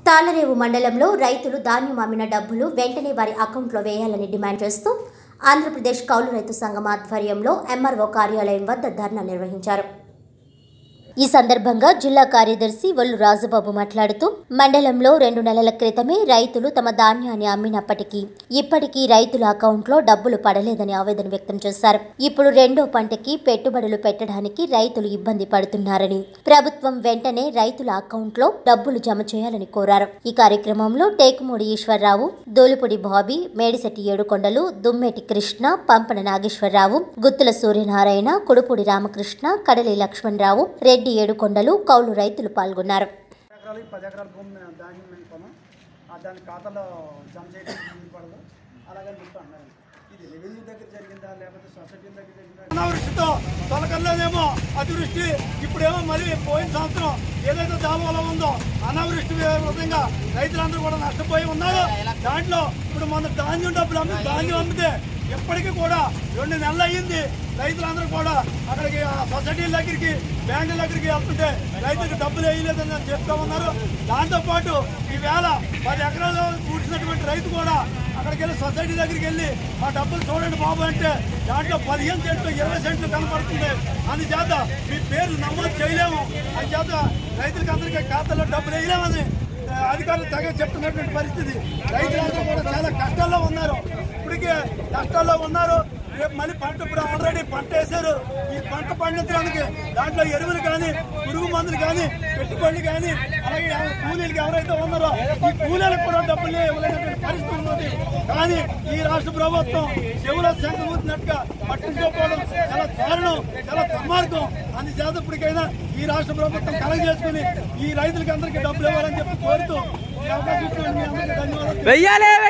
తాళరేవు మండలంలో రైతులు ధాన్యం అమ్మిన డబ్బులు వెంటనే వారి అకౌంట్లో వేయాలని డిమాండ్ చేస్తూ ఆంధ్రప్రదేశ్ కౌలు రైతు సంఘం ఆధ్వర్యంలో ఎంఆర్ఓ కార్యాలయం వద్ద ధర్నా నిర్వహించారు ఈ సందర్భంగా జిల్లా కార్యదర్శి వల్లు రాజుబాబు మాట్లాడుతూ మండలంలో రెండు నెలల క్రితమే రైతులు తమ ధాన్యాన్ని అమ్మినప్పటికీ ఇప్పటికీ రైతుల అకౌంట్లో డబ్బులు పడలేదని ఆవేదన వ్యక్తం చేశారు ఇప్పుడు రెండో పంటకి పెట్టుబడులు పెట్టడానికి రైతులు ఇబ్బంది పడుతున్నారని ప్రభుత్వం వెంటనే రైతుల అకౌంట్లో డబ్బులు జమ చేయాలని కోరారు ఈ కార్యక్రమంలో టేకుమూడి ఈశ్వరరావు దోలుపూడి బాబీ మేడిశెట్టి ఏడుకొండలు దుమ్మేటి కృష్ణ పంపన నాగేశ్వరరావు గుత్తుల సూర్యనారాయణ కుడుపూడి రామకృష్ణ కడలి లక్ష్మణరావు రెడ్డి ఏడుకొండలు కౌలు రైతులు పాల్గొన్నారు ఎకరాలు పది ఎకరాల భూమి మేము ధాన్యం మేము కొనం ఆ దాని ఖాతాలో జమ చేయడానికి వీలు పడదు అలాగని చెప్పి అన్నారు ఇది రెవెన్యూ దగ్గర జరిగిందా లేకపోతే సొసైటీ దగ్గర జరిగిందా అనావృష్టితో తొలకల్లోనేమో అతివృష్టి ఇప్పుడేమో మళ్ళీ పోయిన సంవత్సరం ఏదైతే దామోలో ఉందో అనావృష్టి విధంగా రైతులందరూ కూడా నష్టపోయి ఉన్నారు దాంట్లో ఇప్పుడు మన ధాన్యం డబ్బులు అమ్మి ధాన్యం అమ్మితే ఎప్పటికీ కూడా రెండు నెలలు అయ్యింది రైతులందరూ కూడా అక్కడికి ఆ సొసైటీల దగ్గరికి బ్యాంకుల దగ్గరికి వెళ్తుంటే రైతులకు డబ్బులు వేయలేదని అని చెప్తా ఉన్నారు దాంతోపాటు ఈవేళ పది ఎకరాలు కూర్చున్నటువంటి రైతు కూడా అక్కడికి వెళ్ళి సొసైటీ దగ్గరికి వెళ్ళి మా డబ్బులు చూడండి బాబు అంటే దాంట్లో పదిహేను సెంట్లు ఇరవై సెంట్లు కనపడుతుంది అందుచేత మీ పేరు నమోదు చేయలేము అందుచేత రైతులకి అందరికీ ఖాతాలో డబ్బులు వేయలేమని ఆ, అధికారులు తెగ చెప్తున్నటువంటి పరిస్థితి రైతులందరూ కూడా చాలా కష్టాల్లో ఉన్నారు ఇప్పటికే కష్టాల్లో ఉన్నారు రేపు మళ్ళీ పంట ఇప్పుడు ఆల్రెడీ పంట వేశారు ఈ పంట పండించడానికి దాంట్లో ఎరువులు కానీ పురుగు మందులు కానీ పెట్టుబడులు కానీ అలాగే ఎవ- కూలీలకు ఎవరైతే ఉన్నారో ఈ కూలీలకు కూడా డబ్బులు ఇవ్వలేనటువంటి పరిస్థితి ఉన్నది కానీ ఈ రాష్ట్ర ప్రభుత్వం చెవుల సంగమవుతున్నట్టుగా పట్టించుకోకపోవడం చాలా దారుణం చాలా దుర్మార్గం అందుచేత ఇప్పటికైనా ఈ రాష్ట్ర ప్రభుత్వం కలగ చేసుకుని ఈ రైతులకి అందరికీ డబ్బులు ఇవ్వాలని చెప్పి కోరుతూ ఈ అవకాశం ఇచ్చినందుకు మీ అందరికీ ధన్యవాదాలు వెయ్యాలి